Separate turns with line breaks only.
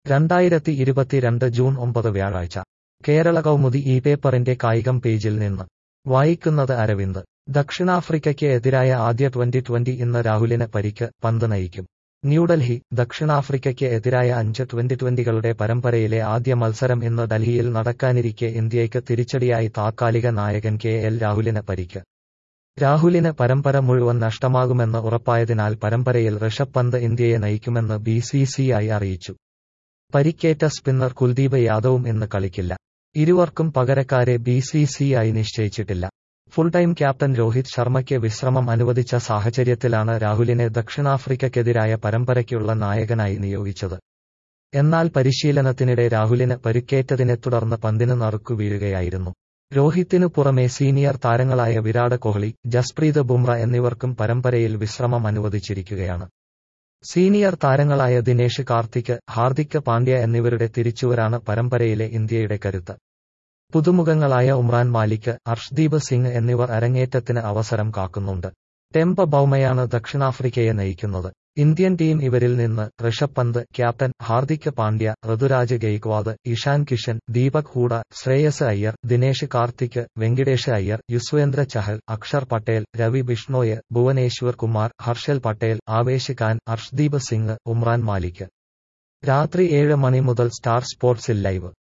രണ്ടായിരത്തി ഇരുപത്തിരണ്ട് ജൂൺ ഒമ്പത് വ്യാഴാഴ്ച കേരള കൗമുദി ഈ പേപ്പറിന്റെ കായികം പേജിൽ നിന്ന് വായിക്കുന്നത് അരവിന്ദ് ദക്ഷിണാഫ്രിക്കയ്ക്ക് എതിരായ ആദ്യ ട്വന്റി ട്വന്റി ഇന്ന് രാഹുലിന് പരിക്ക് പന്ത് നയിക്കും ന്യൂഡൽഹി ദക്ഷിണാഫ്രിക്കയ്ക്ക് എതിരായ അഞ്ച് ട്വന്റി ട്വന്റികളുടെ പരമ്പരയിലെ ആദ്യ മത്സരം ഇന്ന് ഡൽഹിയിൽ നടക്കാനിരിക്കെ ഇന്ത്യയ്ക്ക് തിരിച്ചടിയായി താത്കാലിക നായകൻ കെ എൽ രാഹുലിന് പരിക്ക് രാഹുലിന് പരമ്പര മുഴുവൻ നഷ്ടമാകുമെന്ന് ഉറപ്പായതിനാൽ പരമ്പരയിൽ ഋഷഭ് പന്ത് ഇന്ത്യയെ നയിക്കുമെന്ന് ബി സി സി ഐ അറിയിച്ചു പരിക്കേറ്റ സ്പിന്നർ കുൽദീപ് യാദവും ഇന്ന് കളിക്കില്ല ഇരുവർക്കും പകരക്കാരെ ബി സി സി ഐ നിശ്ചയിച്ചിട്ടില്ല ഫുൾ ടൈം ക്യാപ്റ്റൻ രോഹിത് ശർമ്മയ്ക്ക് വിശ്രമം അനുവദിച്ച സാഹചര്യത്തിലാണ് രാഹുലിനെ ദക്ഷിണാഫ്രിക്കയ്ക്കെതിരായ പരമ്പരയ്ക്കുള്ള നായകനായി നിയോഗിച്ചത് എന്നാൽ പരിശീലനത്തിനിടെ രാഹുലിന് പരിക്കേറ്റതിനെ തുടർന്ന് പന്തിന് നറുക്കു വീഴുകയായിരുന്നു രോഹിത്തിനു പുറമെ സീനിയർ താരങ്ങളായ വിരാട് കോഹ്ലി ജസ്പ്രീത് ബുംറ എന്നിവർക്കും പരമ്പരയിൽ വിശ്രമം അനുവദിച്ചിരിക്കുകയാണ് സീനിയർ താരങ്ങളായ ദിനേഷ് കാർത്തിക് ഹാർദിക് പാണ്ഡ്യ എന്നിവരുടെ തിരിച്ചുവരാണ് പരമ്പരയിലെ ഇന്ത്യയുടെ കരുത്ത് പുതുമുഖങ്ങളായ ഉമ്രാൻ മാലിക് അർഷ്ദീപ് സിംഗ് എന്നിവർ അരങ്ങേറ്റത്തിന് അവസരം കാക്കുന്നുണ്ട് ടെമ്പ ബൌമയാണ് ദക്ഷിണാഫ്രിക്കയെ നയിക്കുന്നത് ഇന്ത്യൻ ടീം ഇവരിൽ നിന്ന് ഋഷഭ് പന്ത് ക്യാപ്റ്റൻ ഹാർദിക് പാണ്ഡ്യ ഋതുരാജ് ഗെയ്ക്വാദ് ഇഷാൻ കിഷൻ ദീപക് ഹൂഡ ശ്രേയസ് അയ്യർ ദിനേഷ് കാർത്തിക് വെങ്കിടേഷ് അയ്യർ യുസ്വേന്ദ്ര ചഹൽ അക്ഷർ പട്ടേൽ രവി ബിഷ്ണോയ് ഭുവനേശ്വർ കുമാർ ഹർഷൽ പട്ടേൽ ആവേശ് ഖാൻ അർഷ്ദീപ് സിംഗ് ഉമ്രാൻ മാലിക് രാത്രി ഏഴ് മണി മുതൽ സ്റ്റാർ സ്പോർട്സിൽ ലൈവ്